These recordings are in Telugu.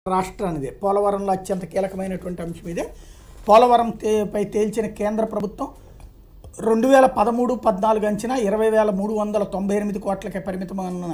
రాష్ట్రానిదే పోలవరంలో అత్యంత కీలకమైనటువంటి అంశం ఇదే పోలవరం తే పై తేల్చిన కేంద్ర ప్రభుత్వం రెండు వేల పదమూడు పద్నాలుగు అంచనా ఇరవై వేల మూడు వందల తొంభై ఎనిమిది కోట్లకే పరిమితమన్న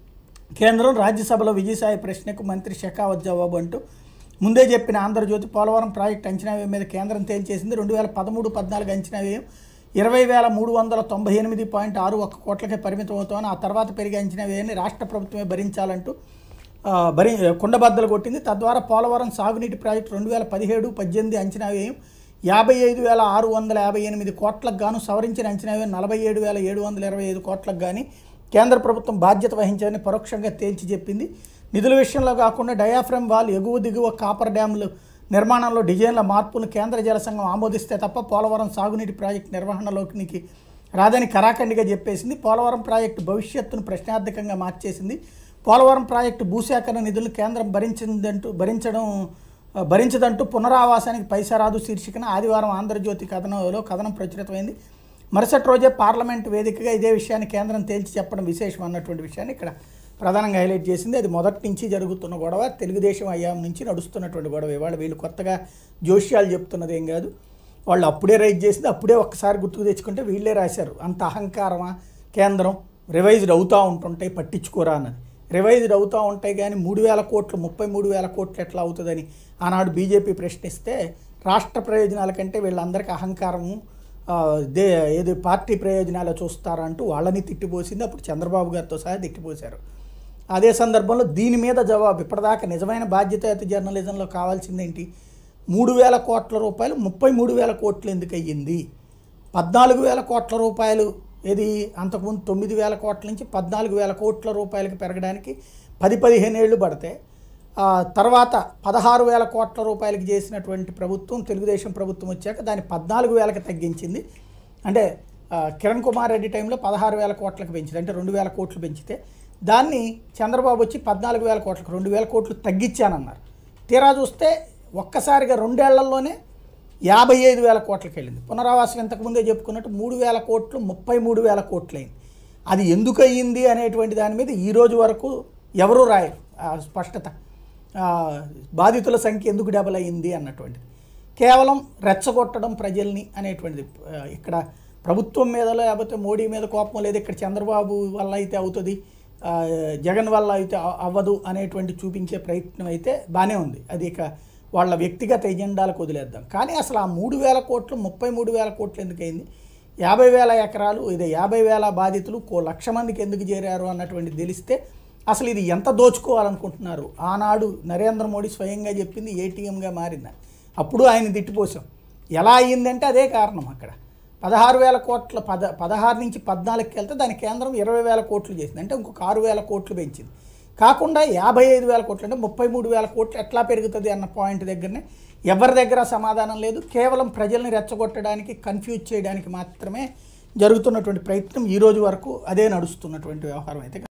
కేంద్రం రాజ్యసభలో విజయసాయి ప్రశ్నకు మంత్రి షెకావత్ జవాబు అంటూ ముందే చెప్పిన ఆంధ్రజ్యోతి పోలవరం ప్రాజెక్టు అంచనా వ్యయం మీద కేంద్రం తేల్చేసింది రెండు వేల పదమూడు పద్నాలుగు అంచనా వ్యయం ఇరవై వేల మూడు వందల తొంభై ఎనిమిది పాయింట్ ఆరు ఒక్క కోట్లకే పరిమితం అవుతామని ఆ తర్వాత పెరిగే అంచనా వ్యయాన్ని రాష్ట్ర ప్రభుత్వమే భరించాలంటూ ఆ, భరి కుండబద్దలు కొట్టింది తద్వారా పోలవరం సాగునీటి ప్రాజెక్టు రెండు వేల పదిహేడు పద్దెనిమిది అంచనా వ్యయం యాభై ఐదు వేల ఆరు వందల యాభై ఎనిమిది కోట్లకు గాను సవరించిన అంచనా వ్యయం నలభై ఏడు వేల ఏడు వందల ఇరవై ఐదు కోట్లకు కానీ కేంద్ర ప్రభుత్వం బాధ్యత వహించాలని పరోక్షంగా తేల్చి చెప్పింది నిధుల విషయంలో కాకుండా డయాఫ్రమ్ వాల్ ఎగువ దిగువ కాపర్ డ్యాములు నిర్మాణంలో డిజైన్ల మార్పులను కేంద్ర జల సంఘం ఆమోదిస్తే తప్ప పోలవరం సాగునీటి ప్రాజెక్టు నిర్వహణలోకి రాదని కరాఖండిగా చెప్పేసింది పోలవరం ప్రాజెక్టు భవిష్యత్తును ప్రశ్నార్థకంగా మార్చేసింది పోలవరం ప్రాజెక్టు భూసేకరణ నిధులను కేంద్రం భరించిందంటూ భరించడం ఆ, భరించదంటూ పునరావాసానికి పైసా రాదు శీర్షికన ఆదివారం ఆంధ్రజ్యోతి కథనంలో కథనం ప్రచురితమైంది మరుసటి రోజే పార్లమెంట్ వేదికగా ఇదే విషయాన్ని కేంద్రం తేల్చి చెప్పడం విశేషం అన్నటువంటి విషయాన్ని ఇక్కడ ప్రధానంగా హైలైట్ చేసింది అది మొదటి నుంచి జరుగుతున్న గొడవ తెలుగుదేశం అయ్యాం నుంచి నడుస్తున్నటువంటి గొడవ ఇవాళ వీళ్ళు కొత్తగా జోష్యాలు చెప్తున్నది ఏం కాదు వాళ్ళు అప్పుడే రైజ్ చేసింది అప్పుడే ఒక్కసారి గుర్తుకు తెచ్చుకుంటే వీళ్ళే రాశారు అంత అహంకారమా కేంద్రం రివైజ్డ్ అవుతూ ఉంటుంటాయి పట్టించుకోరా అన్నది రివైజ్డ్ అవుతూ ఉంటాయి కానీ మూడు వేల కోట్లు ముప్పై మూడు వేల కోట్లు ఎట్లా అవుతుందని ఆనాడు బీజేపీ ప్రశ్నిస్తే రాష్ట్ర ప్రయోజనాల కంటే వీళ్ళందరికీ అహంకారము ఆ, దే ఏది పార్టీ ప్రయోజనాలు చూస్తారంటూ వాళ్ళని తిట్టిపోసింది అప్పుడు చంద్రబాబు గారితో సహా తిట్టిపోశారు అదే సందర్భంలో దీని మీద జవాబు ఇప్పటిదాకా నిజమైన బాధ్యతాయుత జర్నలిజంలో కావాల్సిందేంటి మూడు వేల కోట్ల రూపాయలు ముప్పై మూడు వేల కోట్లు ఎందుకు అయ్యింది పద్నాలుగు వేల కోట్ల రూపాయలు ఇది అంతకుముందు తొమ్మిది వేల కోట్ల నుంచి పద్నాలుగు వేల కోట్ల రూపాయలకి పెరగడానికి పది పదిహేను ఏళ్ళు పడతాయి ఆ తర్వాత పదహారు వేల కోట్ల రూపాయలకి చేసినటువంటి ప్రభుత్వం తెలుగుదేశం ప్రభుత్వం వచ్చాక దాన్ని పద్నాలుగు వేలకు తగ్గించింది అంటే ఆ, కిరణ్ కుమార్ రెడ్డి టైంలో పదహారు వేల కోట్లకు పెంచింది అంటే రెండు వేల కోట్లు పెంచితే దాన్ని చంద్రబాబు వచ్చి పద్నాలుగు వేల కోట్లకు రెండు వేల కోట్లు తగ్గించానన్నారు తీరా చూస్తే ఒక్కసారిగా రెండేళ్లలోనే యాభై ఐదు వేల కోట్లకి వెళ్ళింది పునరావాసం ఇంతకుముందే చెప్పుకున్నట్టు మూడు వేల కోట్లు ముప్పై మూడు వేల కోట్లు అయింది అది ఎందుకు అయ్యింది అనేటువంటి దాని మీద ఈ రోజు వరకు ఎవరూ రాయరు ఆ స్పష్టత ఆ, బాధితుల సంఖ్య ఎందుకు డబల్ అయ్యింది అన్నటువంటిది కేవలం రెచ్చగొట్టడం ప్రజల్ని అనేటువంటిది ఆ, ఇక్కడ ప్రభుత్వం మీద లేకపోతే మోడీ మీద కోపం లేదు ఇక్కడ చంద్రబాబు వల్ల అయితే అవుతుంది ఆ, జగన్ వల్ల అయితే అ- అవ్వదు అనేటువంటి చూపించే ప్రయత్నం అయితే బాగానే ఉంది అది ఇక వాళ్ళ వ్యక్తిగత ఎజెండాలకు వదిలేద్దాం కానీ అసలు ఆ మూడు వేల కోట్లు ముప్పై మూడు వేల కోట్లు ఎందుకైంది యాభై వేల ఎకరాలు ఇది యాభై వేల బాధితులు కో లక్ష మందికి ఎందుకు చేరారు అన్నటువంటిది తెలిస్తే అసలు ఇది ఎంత దోచుకోవాలనుకుంటున్నారు ఆనాడు నరేంద్ర మోడీ స్వయంగా చెప్పింది ఏటీఎంగా మారిందని అప్పుడు ఆయన తిట్టిపోసాం ఎలా అయ్యిందంటే అదే కారణం అక్కడ పదహారు వేల కోట్ల పద పదహారు నుంచి పద్నాలుగుకి వెళ్తే దాని కేంద్రం ఇరవై వేల కోట్లు చేసింది అంటే ఇంకొక ఆరు వేల కోట్లు పెంచింది కాకుండా యాభై ఐదు వేల కోట్లు అంటే ముప్పై మూడు వేల కోట్లు ఎట్లా పెరుగుతుంది అన్న పాయింట్ దగ్గరనే ఎవరి దగ్గర సమాధానం లేదు కేవలం ప్రజల్ని రెచ్చగొట్టడానికి కన్ఫ్యూజ్ చేయడానికి మాత్రమే జరుగుతున్నటువంటి ప్రయత్నం ఈ రోజు వరకు అదే నడుస్తున్నటువంటి వ్యవహారం అయితే